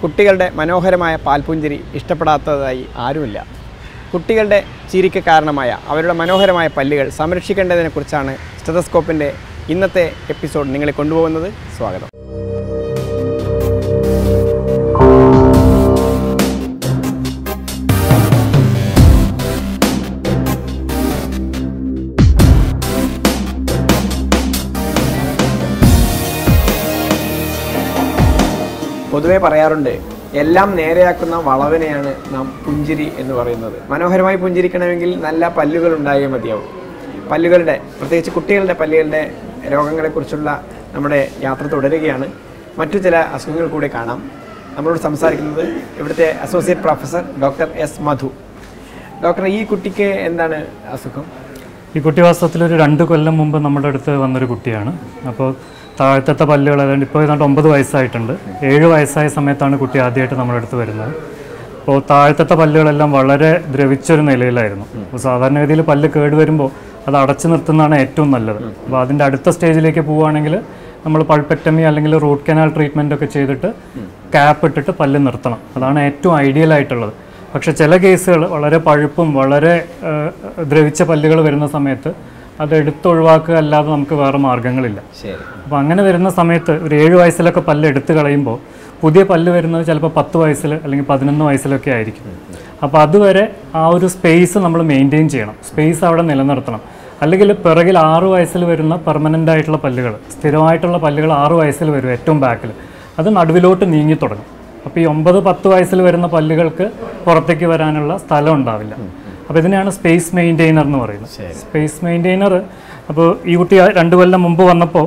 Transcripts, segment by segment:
കുട്ടികളുടെ മനോഹരമായ പാൽപുഞ്ചിരി ഇഷ്ടപ്പെടാത്തതായി ആരുമില്ല കുട്ടികളുടെ ചിരിക്ക് കാരണമായ അവരുടെ മനോഹരമായ പല്ലുകൾ സംരക്ഷിക്കേണ്ടതിനെക്കുറിച്ചാണ് സ്റ്റെതസ്കോപ്പിൻ്റെ ഇന്നത്തെ എപ്പിസോഡ് നിങ്ങളെ കൊണ്ടുപോകുന്നത് സ്വാഗതം പൊതുവെ പറയാറുണ്ട് എല്ലാം നേരെയാക്കുന്ന വളവിനെയാണ് നാം പുഞ്ചിരി എന്ന് പറയുന്നത് മനോഹരമായി പുഞ്ചിരിക്കണമെങ്കിൽ നല്ല പല്ലുകൾ ഉണ്ടായേ മതിയാവും പല്ലുകളുടെ പ്രത്യേകിച്ച് കുട്ടികളുടെ പല്ലുകളുടെ രോഗങ്ങളെക്കുറിച്ചുള്ള നമ്മുടെ യാത്ര തുടരുകയാണ് മറ്റു ചില അസുഖങ്ങൾ കൂടി കാണാം നമ്മളോട് സംസാരിക്കുന്നത് ഇവിടുത്തെ associate professor doctor S Madhu doctor ഈ കുട്ടിക്ക് എന്താണ് അസുഖം ഈ കുട്ടി വാസ്തവത്തിൽ ഒരു രണ്ട് കൊല്ലം മുമ്പ് നമ്മുടെ അടുത്ത് വന്നൊരു കുട്ടിയാണ് അപ്പോൾ താഴത്തെ പല്ലുകൾ ഏതാണ്ട് ഇപ്പോൾ ഏതാണ്ട് ഒമ്പത് വയസ്സായിട്ടുണ്ട് ഏഴ് വയസ്സായ സമയത്താണ് കുട്ടി ആദ്യമായിട്ട് നമ്മുടെ അടുത്ത് വരുന്നത് അപ്പോൾ താഴത്തെ പല്ലുകളെല്ലാം വളരെ ദ്രവിച്ചൊരു നിലയിലായിരുന്നു അപ്പോൾ സാധാരണഗതിയിൽ പല്ല് കേട് വരുമ്പോൾ അത് അടച്ചു നിർത്തുന്നതാണ് ഏറ്റവും നല്ലത് അപ്പോൾ അതിൻ്റെ അടുത്ത സ്റ്റേജിലേക്ക് പോവുകയാണെങ്കിൽ നമ്മൾ പൾപ്പെക്ടമി അല്ലെങ്കിൽ റൂട്ട് കനാൽ ട്രീറ്റ്മെൻ്റ് ഒക്കെ ചെയ്തിട്ട് ക്യാപ്പ് ഇട്ടിട്ട് പല്ല് നിർത്തണം അതാണ് ഏറ്റവും ഐഡിയൽ ആയിട്ടുള്ളത് പക്ഷേ ചില കേസുകൾ വളരെ പഴുപ്പും വളരെ ആ, ദ്രവിച്ച പല്ലുകൾ വരുന്ന സമയത്ത് അത് എടുത്തൊഴിവാക്കുക അല്ലാതെ നമുക്ക് വേറെ മാർഗ്ഗങ്ങളില്ല ശരി അപ്പോൾ അങ്ങനെ വരുന്ന സമയത്ത് ഒരു ഏഴ് വയസ്സിലൊക്കെ പല്ല് എടുത്ത് കളയുമ്പോൾ പുതിയ പല്ല് വരുന്നത് ചിലപ്പോൾ പത്ത് വയസ്സിൽ അല്ലെങ്കിൽ പതിനൊന്ന് വയസ്സിലൊക്കെ ആയിരിക്കും അപ്പോൾ അതുവരെ ആ ഒരു സ്പേസ് നമ്മൾ മെയിൻറ്റെയിൻ ചെയ്യണം സ്പേസ് അവിടെ നിലനിർത്തണം അല്ലെങ്കിൽ പിറകിൽ ആറ് വയസ്സിൽ വരുന്ന പെർമനൻ്റ് ആയിട്ടുള്ള പല്ലുകൾ സ്ഥിരമായിട്ടുള്ള പല്ലുകൾ ആറ് വയസ്സിൽ വരും ഏറ്റവും ബാക്കിൽ അത് നടുവിലോട്ട് നീങ്ങി തുടങ്ങും അപ്പോൾ ഈ ഒമ്പത് പത്ത് വയസ്സിൽ വരുന്ന പല്ലുകൾക്ക് പുറത്തേക്ക് വരാനുള്ള സ്ഥലം ഉണ്ടാവില്ല അപ്പോൾ ഇതിനെയാണ് സ്പേസ് മെയിൻറ്റെയിനർ എന്ന് പറയുന്നത് സ്പേസ് മെയിൻറ്റെയിനർ അപ്പോൾ ഈ കുട്ടി ആ രണ്ട് കൊല്ലം മുമ്പ് വന്നപ്പോൾ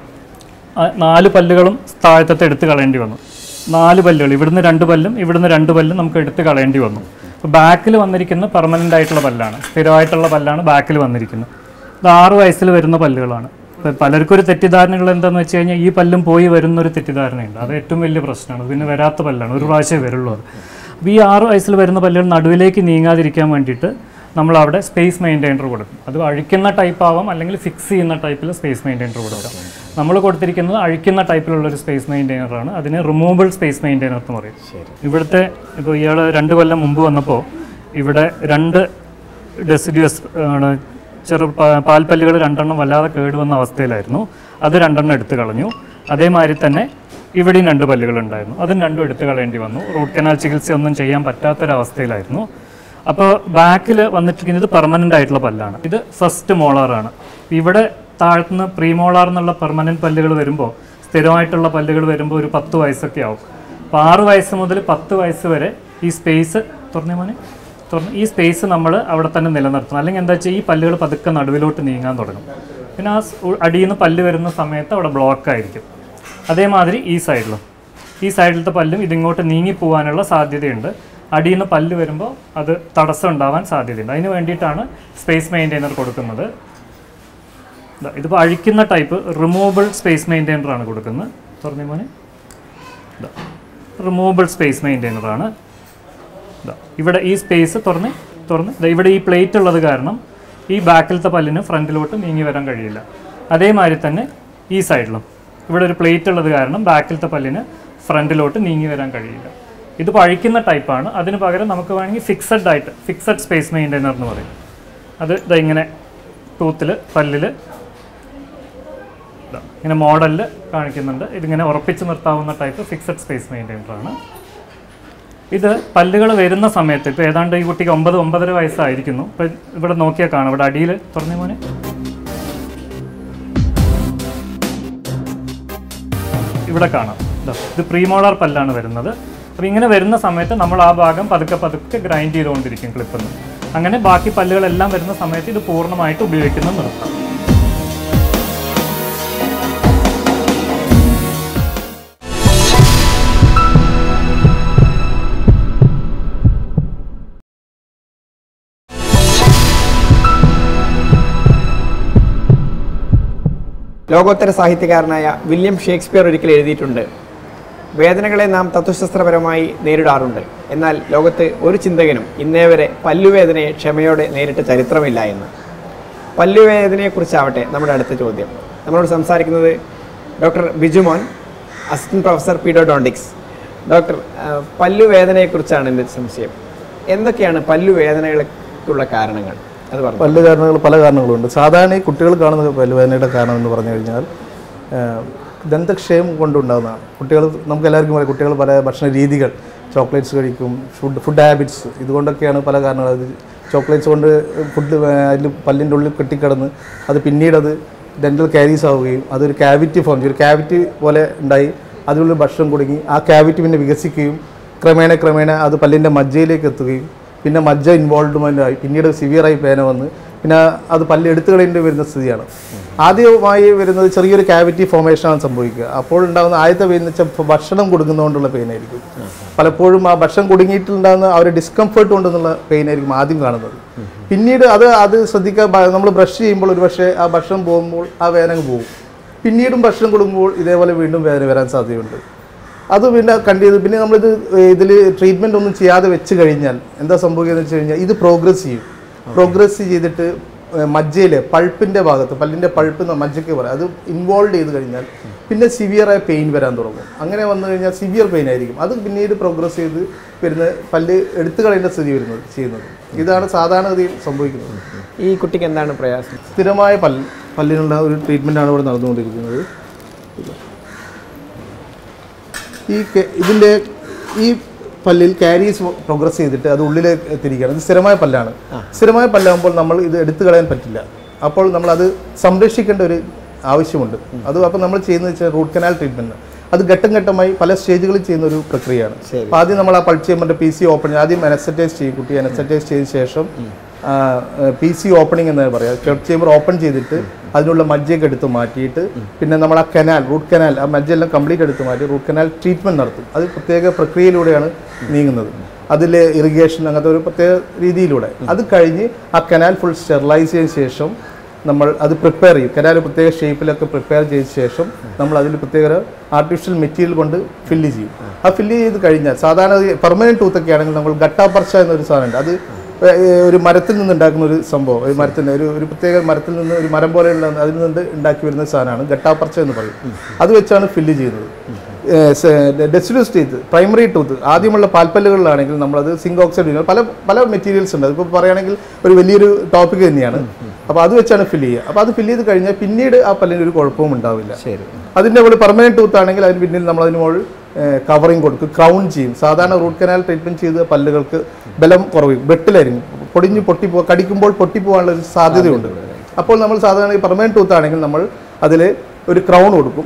ആ നാല് പല്ലുകളും താഴത്തെ എടുത്ത് കളയേണ്ടി വന്നു നാല് പല്ലുകൾ ഇവിടുന്ന് രണ്ട് പല്ലും ഇവിടുന്ന് രണ്ട് പല്ലും നമുക്ക് എടുത്ത് കളയേണ്ടി വന്നു അപ്പോൾ ബാക്കിൽ വന്നിരിക്കുന്ന പെർമനൻ്റ് ആയിട്ടുള്ള പല്ലാണ് സ്ഥിരമായിട്ടുള്ള പല്ലാണ് ബാക്കിൽ വന്നിരിക്കുന്നത് ഇത് ആറ് വയസ്സിൽ വരുന്ന പല്ലുകളാണ് ഇപ്പോൾ പലർക്കും ഒരു തെറ്റിദ്ധാരണകൾ എന്താണെന്ന് വെച്ച് കഴിഞ്ഞാൽ ഈ പല്ലും പോയി വരുന്നൊരു തെറ്റിദ്ധാരണയുണ്ട് അത് ഏറ്റവും വലിയ പ്രശ്നമാണ് പിന്നെ വരാത്ത പല്ലാണ് ഒരു പ്രാവശ്യമേ വരുള്ളൂ അത് അപ്പോൾ ഈ ആറ് വയസ്സിൽ വരുന്ന പല്ലുകൾ നടുവിലേക്ക് നീങ്ങാതിരിക്കാൻ വേണ്ടിയിട്ട് നമ്മൾ അവിടെ സ്പേസ് മെയിൻറ്റെയിനർ കൊടുക്കും അത് അഴിക്കുന്ന ടൈപ്പ് ആവാം അല്ലെങ്കിൽ ഫിക്സ് ചെയ്യുന്ന ടൈപ്പിൽ സ്പേസ് മെയിൻറ്റെയിനർ കൊടുക്കാം നമ്മൾ കൊടുത്തിരിക്കുന്നത് അഴിക്കുന്ന ടൈപ്പിലുള്ള ഒരു സ്പേസ് മെയിൻറ്റെയിനറാണ് അതിന് റിമൂവബിൾ സ്പേസ് മെയിൻറ്റെയിനർ എന്ന് പറയും ഇവിടുത്തെ ഇപ്പോൾ ഇയാൾ രണ്ട് കൊല്ലം മുമ്പ് വന്നപ്പോൾ ഇവിടെ രണ്ട് ഡെസിഡ്യൂസ് ആണ് ചെറു പാ- പാൽപ്പല്ലുകൾ രണ്ടെണ്ണം വല്ലാതെ കേടുവന്ന അവസ്ഥയിലായിരുന്നു അത് രണ്ടെണ്ണം എടുത്തു കളഞ്ഞു അതേമാതിരി തന്നെ ഇവിടെയും രണ്ട് പല്ലുകൾ ഉണ്ടായിരുന്നു അതും രണ്ടും എടുത്തു കളയേണ്ടി വന്നു റൂട്ട് കനാൽ ചികിത്സ ഒന്നും ചെയ്യാൻ പറ്റാത്തൊരവസ്ഥയിലായിരുന്നു അപ്പോൾ ബാക്കിൽ വന്നിട്ടിരിക്കുന്നത് പെർമനൻ്റ് ആയിട്ടുള്ള പല്ലാണ് ഇത് ഫസ്റ്റ് മോളാറാണ് ഇവിടെ താഴ്ത്തുനിന്ന് പ്രീമോളാർ എന്നുള്ള പെർമനൻറ്റ് പല്ലുകൾ വരുമ്പോൾ സ്ഥിരമായിട്ടുള്ള പല്ലുകൾ വരുമ്പോൾ ഒരു പത്ത് വയസ്സൊക്കെ ആവും അപ്പോൾ ആറ് വയസ്സ് മുതൽ പത്ത് വയസ്സ് വരെ ഈ സ്പേസ് തുറന്നേ മോനെ തുറന്ന് ഈ സ്പേസ് നമ്മൾ അവിടെ തന്നെ നിലനിർത്തണം അല്ലെങ്കിൽ എന്താ വെച്ചാൽ ഈ പല്ലുകൾ പതുക്കെ നടുവിലോട്ട് നീങ്ങാൻ തുടങ്ങും പിന്നെ ആ സ് ഉ- അടിയിൽ നിന്ന് പല്ല് വരുന്ന സമയത്ത് അവിടെ ബ്ലോക്ക് ആയിരിക്കും അതേമാതിരി ഈ സൈഡിലും ഈ സൈഡിലത്തെ പല്ലും ഇതിങ്ങോട്ട് നീങ്ങി പോകാനുള്ള സാധ്യതയുണ്ട് അടിയിൽ നിന്ന് പല്ല് വരുമ്പോൾ അത് തടസ്സം ഉണ്ടാവാൻ സാധ്യതയുണ്ട് അതിന് വേണ്ടിയിട്ടാണ് സ്പേസ് മെയിൻറ്റെയിനർ കൊടുക്കുന്നത് ദാ ഇതിപ്പോൾ അഴിക്കുന്ന ടൈപ്പ് റിമൂവബിൾ സ്പേസ് മെയിൻറ്റെയിനർ ആണ് കൊടുക്കുന്നത് തുറന്നേ മോനെ റിമൂവബിൾ സ്പേസ് മെയിൻറ്റെയിനർ ആണ് ദാ ഇവിടെ ഈ സ്പേസ് തുറന്ന് തുറന്ന് ദാ ഇവിടെ ഈ പ്ലേറ്റ് ഉള്ളത് കാരണം ഈ ബാക്കിലത്തെ പല്ലിന് ഫ്രണ്ടിലോട്ട് നീങ്ങി വരാൻ കഴിയില്ല അതേമാതിരി തന്നെ ഈ സൈഡിലും ഇവിടെ ഒരു പ്ലേറ്റ് ഉള്ളത് കാരണം ബാക്കിലത്തെ പല്ലിന് ഫ്രണ്ടിലോട്ട് നീങ്ങി വരാൻ കഴിയില്ല ഇത് പഴിക്കുന്ന ടൈപ്പാണ് അതിന് പകരം നമുക്ക് വേണമെങ്കിൽ ഫിക്സഡ് ആയിട്ട് ഫിക്സഡ് സ്പേസ് മെയിൻറ്റെയിനർ എന്ന് പറയും അത് ഇതാ ഇങ്ങനെ ടൂത്തിൽ പല്ലിൽ ഇതാ ഇങ്ങനെ മോഡലിൽ കാണിക്കുന്നുണ്ട് ഇതിങ്ങനെ ഉറപ്പിച്ച് നിർത്താവുന്ന ടൈപ്പ് ഫിക്സഡ് സ്പേസ് മെയിൻറ്റെയിനർ ആണ് ഇത് പല്ലുകൾ വരുന്ന സമയത്ത് ഇപ്പോൾ ഏതാണ്ട് ഈ കുട്ടിക്ക് ഒമ്പത് ഒമ്പതര വയസ്സായിരിക്കുന്നു ഇപ്പം ഇവിടെ നോക്കിയാൽ കാണാം ഇവിടെ അടിയിൽ തുറന്നേ മോനെ ഇവിടെ കാണാം ദാ, ഇത് പ്രീമോളാർ പല്ലാണ് വരുന്നത് അപ്പോൾ ഇങ്ങനെ വരുന്ന സമയത്ത് നമ്മൾ ആ ഭാഗം പതുക്കെ പതുക്കെ ഗ്രൈൻഡ് ചെയ്തുകൊണ്ടിരിക്കും ക്ലിപ്പിൽ നിന്ന് അങ്ങനെ ബാക്കി പല്ലുകളെല്ലാം വരുന്ന സമയത്ത് ഇത് പൂർണ്ണമായിട്ട് ഉപയോഗിക്കുന്നത് നിർത്താം ലോകോത്തര സാഹിത്യകാരനായ വില്യം ഷേക്സ്പിയർ ഒരിക്കൽ എഴുതിയിട്ടുണ്ട് വേദനകളെ നാം തത്വശാസ്ത്രപരമായി നേരിടാറുണ്ട് എന്നാൽ ലോകത്ത് ഒരു ചിന്തകനും ഇന്നേ വരെ പല്ലുവേദനയെ ക്ഷമയോടെ നേരിട്ട ചരിത്രമില്ല എന്ന് പല്ലുവേദനയെക്കുറിച്ചാവട്ടെ നമ്മുടെ അടുത്ത ചോദ്യം നമ്മളോട് സംസാരിക്കുന്നത് doctor Bijumon assistant professor pedodontics doctor ആ, പല്ലുവേദനയെക്കുറിച്ചാണ് എൻ്റെ സംശയം എന്തൊക്കെയാണ് പല്ലുവേദനകൾക്കുള്ള കാരണങ്ങൾ അത് പറഞ്ഞു പല്ല് കാരണങ്ങൾ പല കാരണങ്ങളുണ്ട് സാധാരണ ഈ കുട്ടികൾ കാണുന്ന പല്ലുവേദനയുടെ കാരണം എന്ന് പറഞ്ഞു കഴിഞ്ഞാൽ ആ, ദന്തക്ഷയം കൊണ്ടുണ്ടാകുന്നതാണ് കുട്ടികൾ നമുക്ക് എല്ലാവർക്കും അറിയാം കുട്ടികൾ പല ഭക്ഷണ രീതികൾ ചോക്ലേറ്റ്സ് കഴിക്കും ഫുഡ് ഫുഡ് ഹാബിറ്റ്സ് ഇതുകൊണ്ടൊക്കെയാണ് പല കാരണങ്ങൾ അത് ചോക്ലേറ്റ്സ് കൊണ്ട് ഫുഡ് അതിൽ പല്ലിൻ്റെ ഉള്ളിൽ കെട്ടിക്കിടന്ന് അത് പിന്നീട് അത് ഡെൻ്റൽ കാരീസ് ആവുകയും അതൊരു ക്യാവിറ്റി ഫോം ചെയ്യും ഒരു ക്യാവിറ്റി പോലെ ഉണ്ടായി അതിനുള്ളിൽ ഭക്ഷണം കുടുങ്ങി ആ ക്യാവിറ്റി പിന്നെ വികസിക്കുകയും ക്രമേണ ക്രമേണ അത് പല്ലിൻ്റെ മജ്ജയിലേക്ക് എത്തുകയും പിന്നെ മജ്ജ ഇൻവോൾവ്മെൻ്റ് ആയി പിന്നീട് സിവിയറായി പേന വന്ന് പിന്നെ അത് പല്ല് എടുത്തു കളയേണ്ടി വരുന്ന സ്ഥിതിയാണ് ആദ്യമായി വരുന്നത് ചെറിയൊരു ക്യാവിറ്റി ഫോമേഷനാണ് സംഭവിക്കുക അപ്പോൾ ഉണ്ടാകുന്ന ആദ്യത്തെ പെയിൻ എന്ന് വെച്ചാൽ ഭക്ഷണം കൊടുക്കുന്നതുകൊണ്ടുള്ള പെയിൻ ആയിരിക്കും പലപ്പോഴും ആ ഭക്ഷണം കുടുങ്ങിയിട്ടുണ്ടാകുന്ന ആ ഒരു ഡിസ്കംഫേർട്ട് കൊണ്ടെന്നുള്ള പെയിൻ ആയിരിക്കും ആദ്യം കാണുന്നത് പിന്നീട് അത് അത് ശ്രദ്ധിക്കാൻ നമ്മൾ ബ്രഷ് ചെയ്യുമ്പോൾ ഒരു പക്ഷേ ആ ഭക്ഷണം പോകുമ്പോൾ ആ വേദന അങ്ങ് പോകും പിന്നീടും ഭക്ഷണം കൊടുക്കുമ്പോൾ ഇതേപോലെ വീണ്ടും വേദന വരാൻ സാധ്യതയുണ്ട് അത് പിന്നെ കണ്ടു ചെയ്ത് പിന്നെ നമ്മളിത് ഇതിൽ ട്രീറ്റ്മെൻ്റ് ഒന്നും ചെയ്യാതെ വെച്ച് കഴിഞ്ഞാൽ എന്താ സംഭവിക്കുന്നത് വെച്ച് കഴിഞ്ഞാൽ ഇത് പ്രോഗ്രസ് ചെയ്യും പ്രോഗ്രസ് ചെയ്തിട്ട് മജ്ജയിൽ പൾപ്പിൻ്റെ ഭാഗത്ത് പല്ലിൻ്റെ പൾപ്പ് എന്ന മജ്ജയ്ക്ക് പറയാം അത് ഇൻവോൾവ് ചെയ്ത് കഴിഞ്ഞാൽ പിന്നെ സിവിയറായ പെയിൻ വരാൻ തുടങ്ങും അങ്ങനെ വന്നു കഴിഞ്ഞാൽ സിവിയർ പെയിൻ ആയിരിക്കും അത് പിന്നീട് പ്രോഗ്രസ് ചെയ്ത് വരുന്ന പല്ല് എടുത്തു കളയേണ്ട സ്ഥിതി വരുന്നത് ചെയ്യുന്നത് ഇതാണ് സാധാരണഗതിയിൽ സംഭവിക്കുന്നത് ഈ കുട്ടിക്ക് എന്താണ് പ്രയാസം സ്ഥിരമായ പല്ല് പല്ലിനുള്ള ഒരു ട്രീറ്റ്മെൻറ്റാണ് ഇവിടെ നടന്നുകൊണ്ടിരിക്കുന്നത് ഈ കെ- ഇതിൻ്റെ ഈ പല്ലിൽ കാരീസ് പ്രോഗ്രസ് ചെയ്തിട്ട് അത് ഉള്ളിലേക്ക് തിരിക്കുകയാണ് ഇത് സ്ഥിരമായ പല്ലാണ് സ്ഥിരമായ പല്ലാകുമ്പോൾ നമ്മൾ ഇത് എടുത്തു കളയാൻ പറ്റില്ല അപ്പോൾ നമ്മൾ അത് സംരക്ഷിക്കേണ്ട ഒരു ആവശ്യമുണ്ട് അത് അപ്പോൾ നമ്മൾ ചെയ്യുന്നത് വെച്ചാൽ റൂട്ട് കനാൽ ട്രീറ്റ്മെൻറ്റ് അത് ഘട്ടം ഘട്ടമായി പല സ്റ്റേജുകളിൽ ചെയ്യുന്ന ഒരു പ്രക്രിയയാണ് ശരി. അപ്പോൾ ആദ്യം നമ്മൾ ആ പൾച്ച് ചെയ്യുമ്പോൾ പി സി ഓപ്പൺ ആദ്യം അനസറ്റൈസ് ചെയ്യും കുട്ടി അനസറ്റൈസ് ചെയ്ത ശേഷം പി സി ഓപ്പണിംഗ് എന്ന് പറയാം കെർട്ട് ചേമ്പർ ഓപ്പൺ ചെയ്തിട്ട് അതിനുള്ള മജ്ജയൊക്കെ എടുത്ത് മാറ്റിയിട്ട് പിന്നെ നമ്മൾ ആ കനാൽ റൂട്ട് കനാൽ ആ മജ്ജയെല്ലാം കംപ്ലീറ്റ് എടുത്ത് മാറ്റി റൂട്ട് കനാൽ ട്രീറ്റ്മെൻറ്റ് നടത്തും അത് പ്രത്യേക പ്രക്രിയയിലൂടെയാണ് നീങ്ങുന്നത് അതിൽ ഇറിഗേഷൻ അങ്ങനത്തെ ഒരു പ്രത്യേക രീതിയിലൂടെ അത് കഴിഞ്ഞ് ആ കനാൽ ഫുൾ സ്റ്റെറിലൈസ് ചെയ്തതിന് ശേഷം നമ്മൾ അത് പ്രിപ്പയർ ചെയ്യും കനാൽ പ്രത്യേക ഷേപ്പിലൊക്കെ പ്രിപ്പയർ ചെയ്ത ശേഷം നമ്മൾ അതിൽ പ്രത്യേക ആർട്ടിഫിഷ്യൽ മെറ്റീരിയൽ കൊണ്ട് ഫില്ല് ചെയ്യും ആ ഫില്ല് ചെയ്ത് കഴിഞ്ഞാൽ സാധാരണ പെർമനൻറ്റ് ടൂത്തൊക്കെ ആണെങ്കിൽ നമ്മൾ ഗട്ടാപ്പർച്ച എന്നൊരു സാധനമുണ്ട് അത് ഏ- ഒരു മരത്തിൽ നിന്ന് ഉണ്ടാക്കുന്ന ഒരു സംഭവം ഒരു മരത്തിൻ്റെ ഒരു ഒരു പ്രത്യേക മരത്തിൽ നിന്ന് ഒരു മരം പോലെയുള്ള അതിൽ നിന്ന് ഉണ്ടാക്കി വരുന്ന സാധനമാണ് ഗട്ടാപ്പർച്ച എന്ന് പറയും അത് വെച്ചാണ് ഫില്ല് ചെയ്യുന്നത് ഡെസിഡസ് ടീത്ത് പ്രൈമറി ടൂത്ത് ആദ്യമുള്ള പാൽപ്പല്ലുകളിലാണെങ്കിൽ നമ്മളത് സിങ്ക് ഓക്സൈഡ് പല പല മെറ്റീരിയൽസ് ഉണ്ട് അതിപ്പോൾ പറയുകയാണെങ്കിൽ ഒരു വലിയൊരു ടോപ്പിക് തന്നെയാണ് അപ്പോൾ അത് വെച്ചാണ് ഫില്ല് ചെയ്യുക അപ്പോൾ അത് ഫില്ല് ചെയ്ത് കഴിഞ്ഞാൽ പിന്നീട് ആ പല്ലിന് ഒരു കുഴപ്പവും ഉണ്ടാവില്ല ശരി അതിൻ്റെ മുകളിൽ പെർമനൻറ്റ് ടൂത്ത് ആണെങ്കിൽ അതിന് പിന്നിൽ നമ്മൾ അതിന് മുകളിൽ കവറിങ് കൊടുക്കും ക്രൗൺ ചെയ്യും സാധാരണ റൂട്ട് കനാൽ ട്രീറ്റ്മെൻറ്റ് ചെയ്ത പല്ലുകൾക്ക് ബലം കുറവ് ബ്രിട്ടിലായിരിക്കും പൊടിഞ്ഞ് പൊട്ടിപ്പോ കടിക്കുമ്പോൾ പൊട്ടിപ്പോകാനുള്ള ഒരു സാധ്യതയുണ്ട് അപ്പോൾ നമ്മൾ സാധാരണ ഈ പെർമനൻറ്റ് ടൂത്ത് ആണെങ്കിൽ നമ്മൾ അതിൽ ഒരു ക്രൗൺ കൊടുക്കും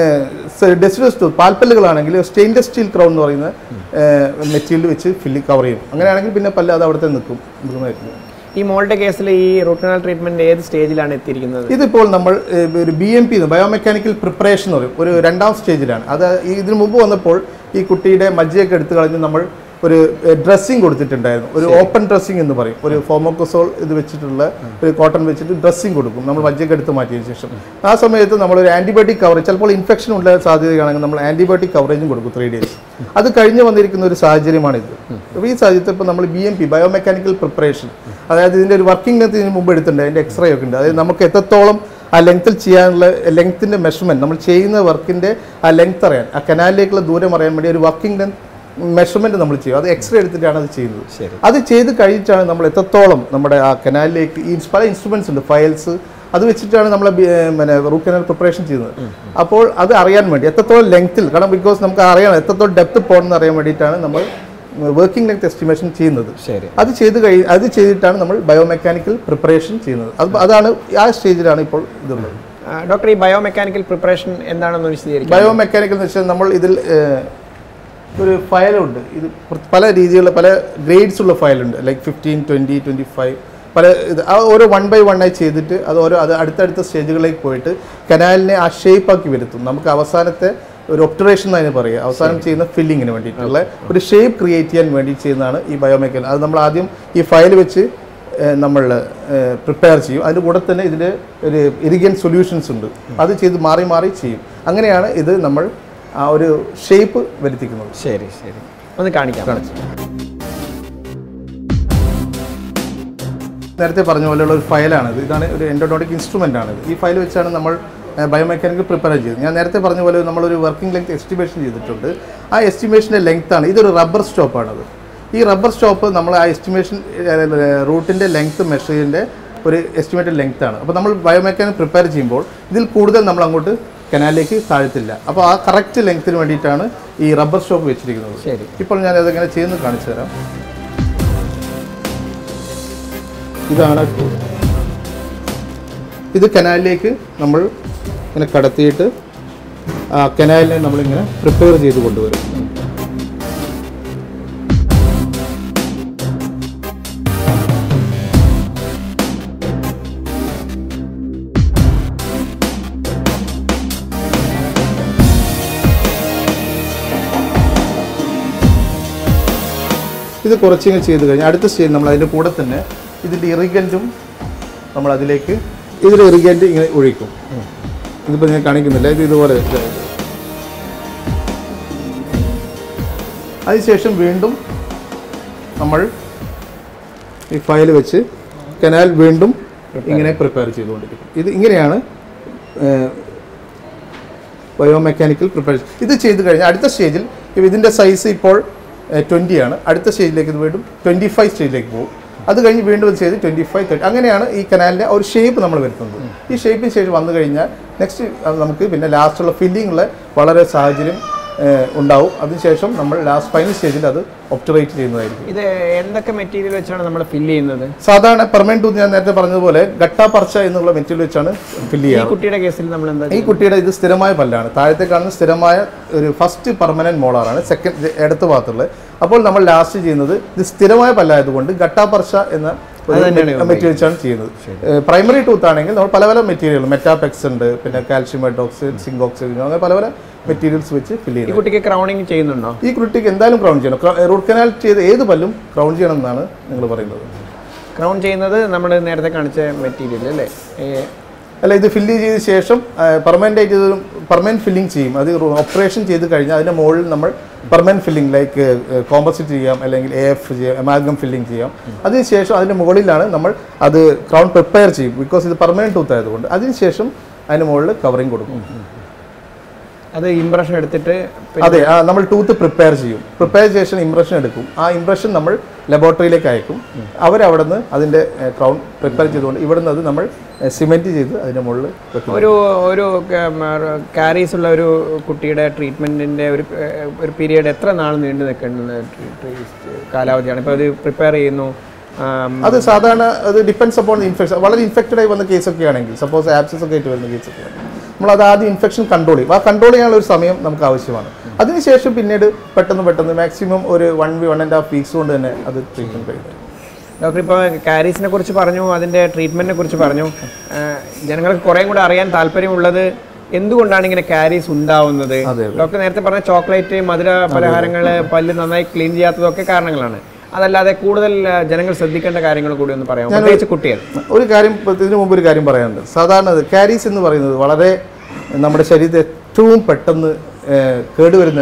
ഡെസിഡസ് ടൂത്ത് പാൽപ്പല്ലുകളാണെങ്കിൽ സ്റ്റെയിൻലെസ് സ്റ്റീൽ ക്രൗൺ എന്ന് പറയുന്ന മെറ്റീരിയൽ വെച്ച് ഫില്ലി കവർ ചെയ്യും അങ്ങനെയാണെങ്കിൽ പിന്നെ പല്ല് അത് അവിടെ തന്നെ നിൽക്കും മൃഗമായിരിക്കും ഈ മോളുടെ കേസിൽ ഈ റൂട്ട് കനാൽ ട്രീറ്റ്മെന്റ് ഏത് സ്റ്റേജിലാണ് എത്തിയിരിക്കുന്നത് ഇതിപ്പോൾ നമ്മൾ ഏഹ്, ഒരു B M P biomechanical preparation എന്ന് പറയും ഒരു രണ്ടാം സ്റ്റേജിലാണ് അത് ഈ ഇതിനു മുമ്പ് വന്നപ്പോൾ ഈ കുട്ടിയുടെ മജ്ജയൊക്കെ എടുത്തു കളഞ്ഞ് നമ്മൾ ഒരു ഡ്രസ്സിങ് കൊടുത്തിട്ടുണ്ടായിരുന്നു ഒരു ഓപ്പൺ ഡ്രസ്സിങ് എന്ന് പറയും ഒരു ഫോമോക്കസോൾ ഇത് വെച്ചിട്ടുള്ള ഒരു കോട്ടൺ വെച്ചിട്ട് ഡ്രസ്സിങ് കൊടുക്കും നമ്മൾ മജ്ജയൊക്കെ എടുത്ത് മാറ്റിയതിന് ശേഷം ആ സമയത്ത് നമ്മൾ ഒരു ആന്റിബയോട്ടിക് കവറേജ് ചിലപ്പോൾ ഇൻഫെക്ഷൻ ഉണ്ടായ സാധ്യതയാണെങ്കിൽ നമ്മൾ ആന്റിബയോട്ടിക് കവറേജും കൊടുക്കും ത്രീ ഡേയ്സ് അത് കഴിഞ്ഞ് വന്നിരിക്കുന്ന ഒരു സാഹചര്യമാണിത് അപ്പോൾ ഈ സാഹചര്യത്തിൽ ഇപ്പോൾ നമ്മൾ B M P biomechanical preparation അതായത് ഇതിൻ്റെ ഒരു വർക്കിംഗ് ലെങ്ത് ഇതിന് മുമ്പ് എടുത്തിട്ടുണ്ട് അതിൻ്റെ എക്സ്റേ ഒക്കെ ഉണ്ട് അതായത് നമുക്ക് എത്രത്തോളം ആ ലെങ്ത്തിൽ ചെയ്യാനുള്ള ലെങ്ത്തിൻ്റെ മെഷർമെൻറ്റ് നമ്മൾ ചെയ്യുന്ന വർക്കിൻ്റെ ആ ലെങ്ത് അറിയാൻ ആ കനാലിലേക്കുള്ള ദൂരം അറിയാൻ വേണ്ടി ഒരു വർക്കിംഗ് ലെങ്ത് മെഷർമെൻറ്റ് നമ്മൾ ചെയ്യും അത് എക്സ്റേ എടുത്തിട്ടാണ് അത് ചെയ്യുന്നത് ശരി അത് ചെയ്ത് കഴിഞ്ഞിട്ടാണ് നമ്മൾ എത്രത്തോളം നമ്മുടെ ആ കനാലിലേക്ക് ഈ പല ഇൻസ്ട്രുമെൻറ്റ്സ് ഉണ്ട് ഫയൽസ് അത് വെച്ചിട്ടാണ് നമ്മൾ പിന്നെ റൂട്ട് കനാൽ പ്രിപ്പറേഷൻ ചെയ്യുന്നത് അപ്പോൾ അത് അറിയാൻ വേണ്ടി എത്രത്തോളം ലെങ്ത്തിൽ കാരണം ബിക്കോസ് നമുക്ക് അറിയണം എത്രത്തോളം ഡെപ്ത് പോകണമെന്ന് അറിയാൻ വേണ്ടിയിട്ടാണ് നമ്മൾ വർക്കിംഗ് ലെങ്ത് എസ്റ്റിമേഷൻ ചെയ്യുന്നത് ശരി അത് ചെയ്ത് കഴി അത് ചെയ്തിട്ടാണ് നമ്മൾ ബയോമെക്കാനിക്കൽ പ്രിപ്പറേഷൻ ചെയ്യുന്നത് അത് അതാണ് ആ സ്റ്റേജിലാണ് ഇപ്പോൾ ഇതുള്ളത് ആ, ഡോക്ടർ ഈ ബയോമെക്കാനിക്കൽ പ്രിപ്പറേഷൻ എന്താണെന്ന് വിശദീകരിക്കാം ബയോമെക്കാനിക്കൽ എന്ന് വെച്ചാൽ നമ്മൾ ഇതിൽ ഏഹ്, ഒരു ഫയലുണ്ട് ഇത് പ്ര- പല രീതിയിലുള്ള പല ഗ്രേഡ്സ് ഉള്ള ഫയലുണ്ട് like fifteen twenty twenty five പല ഇത് ആ ഓരോ വൺ ബൈ വൺ ആയി ചെയ്തിട്ട് അത് ഓരോ അത് അടുത്തടുത്ത സ്റ്റേജുകളിലേക്ക് പോയിട്ട് കനാലിനെ ആ shape ആക്കി വരുത്തും നമുക്ക് അവസാനത്തെ ഒരു ഒപ്റ്ററേഷൻ എന്ന് അതിന് പറയുക അവസാനം ചെയ്യുന്ന ഫില്ലിങ്ങിന് വേണ്ടിയിട്ടുള്ള ഒരു ഷേപ്പ് ക്രിയേറ്റ് ചെയ്യാൻ വേണ്ടി ചെയ്യുന്നതാണ് ഈ ബയോമെക്കൽ അത് നമ്മൾ ആദ്യം ഈ ഫയൽ വെച്ച് ഏഹ്, നമ്മൾ പ്രിപ്പയർ ചെയ്യും അതിൻ്റെ കൂടെ തന്നെ ഇതിൻ്റെ ഒരു ഇറിഗൻ സൊല്യൂഷൻസ് ഉണ്ട് അത് ചെയ്ത് മാറി മാറി ചെയ്യും അങ്ങനെയാണ് ഇത് നമ്മൾ ആ ഒരു ഷേപ്പ് വരുത്തിക്കുന്നത് ശരി ശരി ഒന്ന് കാണിക്കാം നേരത്തെ പറഞ്ഞ പോലെയുള്ള ഒരു ഫയലാണിത് ഇതാണ് ഒരു എൻഡോഡോട്ടിക് ഇൻസ്ട്രുമെൻ്റ് ആണ് ഈ ഫയൽ വെച്ചാണ് നമ്മൾ ബയോമെക്കാനിക്കൽ പ്രിപ്പയർ ചെയ്തു ഞാൻ നേരത്തെ പറഞ്ഞ പോലെ നമ്മളൊരു വർക്കിംഗ് ലെങ്ത് എസ്റ്റിമേഷൻ ചെയ്തിട്ടുണ്ട് ആ എസ്റ്റിമേഷൻ്റെ ലെങ്ത്താണ് ഇതൊരു റബ്ബർ സ്റ്റോപ്പാണത് ഈ റബ്ബർ സ്റ്റോപ്പ് നമ്മൾ ആ എസ്റ്റിമേഷൻ റൂട്ടിൻ്റെ ലെങ്ത് മെഷറിൻ്റെ ഒരു എസ്റ്റിമേറ്റഡ് ലെങ്ത് ആണ് അപ്പോൾ നമ്മൾ ബയോമെക്കാനിക് പ്രിപ്പയർ ചെയ്യുമ്പോൾ ഇതിൽ കൂടുതൽ നമ്മൾ അങ്ങോട്ട് കനാലിലേക്ക് താഴ്ത്തില്ല അപ്പോൾ ആ കറക്റ്റ് ലെങ്ത്തിന് വേണ്ടിയിട്ടാണ് ഈ റബ്ബർ സ്റ്റോപ്പ് വെച്ചിരിക്കുന്നത് ശരി ഇപ്പോൾ ഞാൻ അതെങ്ങനെ ചെയ്യുന്നത് കാണിച്ചു തരാം ഇതാണ് ഇത് കനാലിലേക്ക് നമ്മൾ ഇങ്ങനെ കടത്തിയിട്ട് ആ കനാലിനെ നമ്മളിങ്ങനെ പ്രിപ്പയർ ചെയ്ത് കൊണ്ടുവരും ഇത് കുറച്ചിങ്ങനെ ചെയ്ത് കഴിഞ്ഞാൽ അടുത്ത സ്റ്റേജ് നമ്മൾ അതിൻ്റെ കൂടെ തന്നെ ഇതിൻ്റെ ഇറിഗൻറ്റും നമ്മൾ അതിലേക്ക് ഇതിൽ ഇറിഗൻറ്റ് ഇങ്ങനെ ഒഴിക്കും ഇതിപ്പോൾ ഞാൻ കാണിക്കുന്നില്ല ഇത് ഇതുപോലെ ഇതായത്. അതിനുശേഷം വീണ്ടും നമ്മൾ ഈ ഫയൽ വെച്ച് കനാൽ വീണ്ടും ഇങ്ങനെ പ്രിപ്പയർ ചെയ്തുകൊണ്ടിരിക്കും ഇത് ഇങ്ങനെയാണ് ബയോമെക്കാനിക്കൽ പ്രിപ്പയർ ഇത് ചെയ്ത് കഴിഞ്ഞാൽ അടുത്ത സ്റ്റേജിൽ ഇതിൻ്റെ സൈസ് ഇപ്പോൾ ട്വൻറ്റി ആണ് അടുത്ത സ്റ്റേജിലേക്ക് ഇത് വീണ്ടും ട്വൻറ്റി ഫൈവ് സ്റ്റേജിലേക്ക് പോകും അത് കഴിഞ്ഞ് വീണ്ടും ഇത് ചെയ്ത് ട്വൻറ്റി ഫൈവ് തേർട്ടി അങ്ങനെയാണ് ഈ കനാലിൻ്റെ ഒരു ഷേപ്പ് നമ്മൾ വരുത്തുന്നത് ഈ ഷേപ്പിന് ശേഷം വന്നു കഴിഞ്ഞാൽ നെക്സ്റ്റ് നമുക്ക് പിന്നെ ലാസ്റ്റുള്ള ഫില്ലിങ്ങിൽ വളരെ സാഹചര്യം ഏഹ്, ഉണ്ടാവും അതിനുശേഷം നമ്മൾ ലാസ്റ്റ് ഫൈനൽ സ്റ്റേജിൽ അത് ഒപ്റ്ററേറ്റ് ചെയ്യുന്നതായിരിക്കും ഇത് എന്തൊക്കെ മെറ്റീരിയൽ വെച്ചാണ് നമ്മൾ ഫില്ല് ചെയ്യുന്നത് സാധാരണ പെർമനന്റ് ടൂത്ത് ഞാൻ നേരത്തെ പറഞ്ഞതുപോലെ ഗട്ടാ പർച്ച എന്നുള്ള മെറ്റീരിയൽ വെച്ചാണ് ഫില്ല് ഈ ചെയ്യാറ് കുട്ടിയുടെ കേസിൽ നമ്മൾ എന്താ ഈ കുട്ടിയുടെ ഇത് സ്ഥിരമായ പല്ലാണ് താഴത്തെ കാണുന്ന സ്ഥിരമായ ഒരു ഫസ്റ്റ് പെർമനന്റ് മോളാറാണ് സെക്കൻഡ് ഇടത്ത ഭാഗത്തുള്ളത് അപ്പോൾ നമ്മൾ ലാസ്റ്റ് ചെയ്യുന്നത് ഇത് സ്ഥിരമായ പല്ലായതുകൊണ്ട് ഗട്ടാപർശ എന്ന അത് തന്നെയാണ് മെറ്റീരിയൽ വെച്ചാണ് ചെയ്യുന്നത് പ്രൈമറി ടൂത്ത് ആണെങ്കിൽ നമ്മൾ പല പല മെറ്റീരിയൽ മെറ്റാപെക്സ് ഉണ്ട് പിന്നെ കാൽഷ്യം ഹൈഡ്രോക്സൈഡ് സിങ്ക് ഓക്സൈഡ് അങ്ങനെ പല പല മെറ്റീരിയൽസ് വെച്ച് ഫില്ല് ഈ ചെയ്യുന്നത് കുട്ടിക്ക് ക്രൗണിങ് ചെയ്യുന്നുണ്ടോ ഈ കുട്ടിക്ക് എന്തായാലും ക്രൗൺ ചെയ്യണം റൂട്ട് കനാൽ ചെയ്ത് ഏത് പല്ലും ക്രൗൺ ചെയ്യണം എന്നാണ് നിങ്ങൾ പറയുന്നത് ക്രൗൺ ചെയ്യുന്നത് നമ്മൾ നേരത്തെ കാണിച്ച മെറ്റീരിയൽ അല്ലേ ഏ, അല്ല ഇത് ഫില്ല് ചെയ്ത ശേഷം പെർമനൻ്റ് ആയിട്ട് ഇത് പെർമനൻറ്റ് ഫില്ലിംഗ് ചെയ്യും അത് ഓപ്പറേഷൻ ചെയ്ത് കഴിഞ്ഞാൽ അതിൻ്റെ മുകളിൽ നമ്മൾ പെർമനൻറ്റ് ഫില്ലിംഗ് ലൈക്ക് കോമ്പസിറ്റ് ചെയ്യാം അല്ലെങ്കിൽ എ എഫ് ചെയ്യാം എമാഗം ഫില്ലിംഗ് ചെയ്യാം അതിനുശേഷം അതിൻ്റെ മുകളിലാണ് നമ്മൾ അത് ക്രൗൺ പ്രിപ്പയർ ചെയ്യും ബിക്കോസ് ഇത് പെർമനൻറ്റ് ടൂത്ത് ആയതുകൊണ്ട് അതിനുശേഷം അതിന് മുകളിൽ കവറിങ് കൊടുക്കും അത് ഇംപ്രഷൻ എടുത്തിട്ട് പിന്നെ അതെ ആ, നമ്മൾ ടൂത്ത് പ്രിപ്പയർ ചെയ്യും പ്രിപ്പയർ ചെയ്ത ശേഷം ഇംപ്രഷൻ എടുക്കും ആ ഇംപ്രഷൻ നമ്മൾ ലബോറട്ടറിയിലേക്ക് അയക്കും അവരവിടെ നിന്ന് അതിൻ്റെ ക്രൗൺ പ്രിപ്പയർ ചെയ്തുകൊണ്ട് ഇവിടെ നിന്ന് അത് നമ്മൾ സിമെൻറ്റ് ചെയ്ത് അതിൻ്റെ മുകളിൽ വെക്കും ഒരു ഒരു കാരീസ് ഉള്ള ഒരു കുട്ടിയുടെ ട്രീറ്റ്മെന്റിന്റെ ഒരു ഏഹ്, ഒരു പീരീഡ് എത്ര നാൾ നീണ്ടു നിൽക്കുന്ന കാലാവധിയാണ് ഇപ്പോൾ അത് പ്രിപ്പയർ ചെയ്യുന്നു ആം, അത് സാധാരണ അത് ഡിപ്പെൻസ് അപ്പോൺ ഇൻഫെക്ഷൻ വളരെ ഇൻഫെക്റ്റഡ് ആയി വന്ന കേസൊക്കെ ആണെങ്കിൽ സപ്പോസ് ആപ്സസ് ഒക്കെ ആയിട്ട് വരുന്ന കേസൊക്കെ ആണെങ്കിൽ നമ്മൾ അത് ആദ്യം ഇൻഫെക്ഷൻ കൺട്രോൾ ചെയ്യും ആ കൺട്രോൾ ചെയ്യാനുള്ള ഒരു സമയം നമുക്ക് ആവശ്യമാണ് അതിനുശേഷം പിന്നീട് പെട്ടെന്ന് പെട്ടെന്ന് മാക്സിമം ഒരു വൺ വി വൺ ആൻഡ് ഹാഫ് വീക്സ് കൊണ്ട് തന്നെ അത് ട്രീറ്റ്മെൻറ്റ് കഴിയും ഡോക്ടർ ഇപ്പോൾ കാരീസിനെ കുറിച്ച് പറഞ്ഞു അതിന്റെ ട്രീറ്റ്മെന്റിനെ കുറിച്ച് പറഞ്ഞു ഏഹ്, ജനങ്ങൾക്ക് കുറേ കൂടെ അറിയാൻ താല്പര്യമുള്ളത് എന്തുകൊണ്ടാണ് ഇങ്ങനെ കാരീസ് ഉണ്ടാവുന്നത് അതെ, ഡോക്ടർ നേരത്തെ പറഞ്ഞ ചോക്ലേറ്റ് മധുര പലഹാരങ്ങൾ പല്ല് നന്നായി ക്ലീൻ ചെയ്യാത്തതൊക്കെ കാരണങ്ങളാണ് അതല്ലാതെ കൂടുതൽ ഏഹ്, ജനങ്ങൾ ശ്രദ്ധിക്കേണ്ട കാര്യങ്ങൾ കൂടി ഒന്ന് പറയാം പ്രത്യേകിച്ച് കുട്ടികൾ ഒരു കാര്യം ഇപ്പൊ ഇതിനു മുമ്പ് ഒരു കാര്യം പറയാനുണ്ട് സാധാരണ കാരീസ് എന്ന് പറയുന്നത് വളരെ നമ്മുടെ ശരീരത്തിൽ ഏറ്റവും പെട്ടെന്ന് ഏഹ്, കേടുവരുന്ന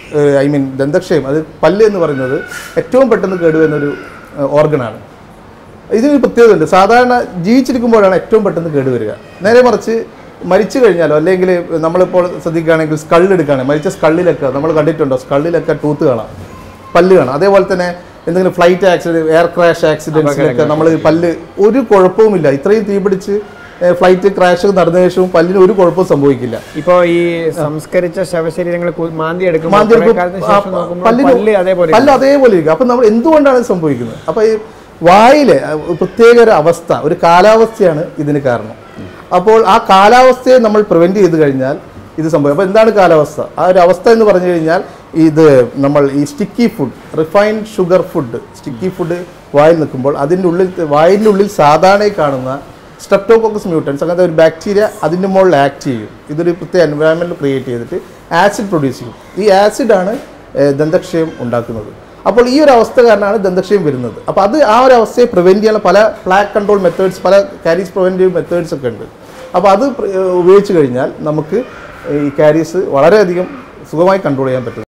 ഐ മീൻ ദന്തക്ഷയം അത് പല്ല് എന്ന് പറയുന്നത് ഏറ്റവും പെട്ടെന്ന് കേടുവരുന്ന ഒരു ഓർഗനാണ് ഇതിനൊരു പ്രത്യേകത ഉണ്ട് സാധാരണ ജീവിച്ചിരിക്കുമ്പോഴാണ് ഏറ്റവും പെട്ടെന്ന് കേടുവരിക നേരെ മറിച്ച് മരിച്ചു കഴിഞ്ഞാലോ അല്ലെങ്കിൽ നമ്മളിപ്പോൾ ശ്രദ്ധിക്കുകയാണെങ്കിൽ സ്കള്ളെടുക്കുകയാണെങ്കിൽ മരിച്ച സ്കള്ളിലൊക്കെ നമ്മൾ കണ്ടിട്ടുണ്ടോ സ്കള്ളിലൊക്കെ ടൂത്ത് കാണാം പല്ല് കാണാം അതേപോലെ തന്നെ എന്തെങ്കിലും ഫ്ലൈറ്റ് ആക്സിഡന്റ് എയർ ക്രാഷ് ആക്സിഡൻസിലൊക്കെ നമ്മൾ പല്ല് ഒരു കുഴപ്പവുമില്ല ഇത്രയും തീപിടിച്ച് ഫ്ലൈറ്റ് ക്രാഷ് നടന്ന ശേഷവും പല്ലിന് ഒരു കുഴപ്പവും സംഭവിക്കില്ല ഇപ്പോ ഈ സംസ്കരിച്ച ശവശരീരങ്ങൾ കു- മാന്തി എടുക്കുമ്പോൾ മാന്തി കുറേ എടുക്കും. കാലത്തിന് ആ, ശേഷം നോക്കുമ്പോൾ പല്ലിന് പല്ല് അതേപോലെ പല്ല് അതേപോലെ ഇരിക്കും അപ്പൊ നമ്മൾ എന്തുകൊണ്ടാണ് ഇത് സംഭവിക്കുന്നത് അപ്പൊ ഈ വായിലെ ആ, ഒരു പ്രത്യേക ഒരു അവസ്ഥ ഒരു കാലാവസ്ഥയാണ് ഇതിന് കാരണം അപ്പോൾ ആ കാലാവസ്ഥയെ നമ്മൾ പ്രിവെന്റ് ചെയ്ത് കഴിഞ്ഞാൽ ഇത് സംഭവിക്കും അപ്പോൾ എന്താണ് കാലാവസ്ഥ ആ ഒരു അവസ്ഥ എന്ന് പറഞ്ഞു കഴിഞ്ഞാൽ ഇത് നമ്മൾ ഈ sticky food refined sugar food sticky food വായിൽ നിൽക്കുമ്പോൾ അതിൻ്റെ ഉള്ളിൽ വായിൻ്റെ ഉള്ളിൽ സാധാരണ കാണുന്ന സ്ട്രെപ്റ്റോകോക്കസ് മ്യൂട്ടൻസ് അങ്ങനത്തെ ഒരു ബാക്ടീരിയ അതിൻ്റെ മുകളിൽ ആക്ട് ചെയ്യും ഇതൊരു പ്രത്യേക എൻവയോൺമെൻറ്റ് ക്രിയേറ്റ് ചെയ്തിട്ട് ആസിഡ് പ്രൊഡ്യൂസ് ചെയ്യും ഈ ആസിഡാണ് ദന്തക്ഷയം ഉണ്ടാക്കുന്നത് അപ്പോൾ ഈ ഒരു അവസ്ഥ കാരണമാണ് ദന്തക്ഷയം വരുന്നത് അപ്പോൾ അത് ആ ഒരു അവസ്ഥയെ പ്രിവെൻറ്റ് ചെയ്യാനുള്ള പല പ്ലാക്ക് കൺട്രോൾ മെത്തേഡ്സ് പല കാരീസ് പ്രിവെൻറ്റീവ് മെത്തേഡ്സ് ഒക്കെ ഉണ്ട് അപ്പോൾ അത് പ്ര- ഉപയോഗിച്ച് കഴിഞ്ഞാൽ നമുക്ക് ഈ കാരീസ് വളരെയധികം സുഖമായി കൺട്രോൾ ചെയ്യാൻ പറ്റും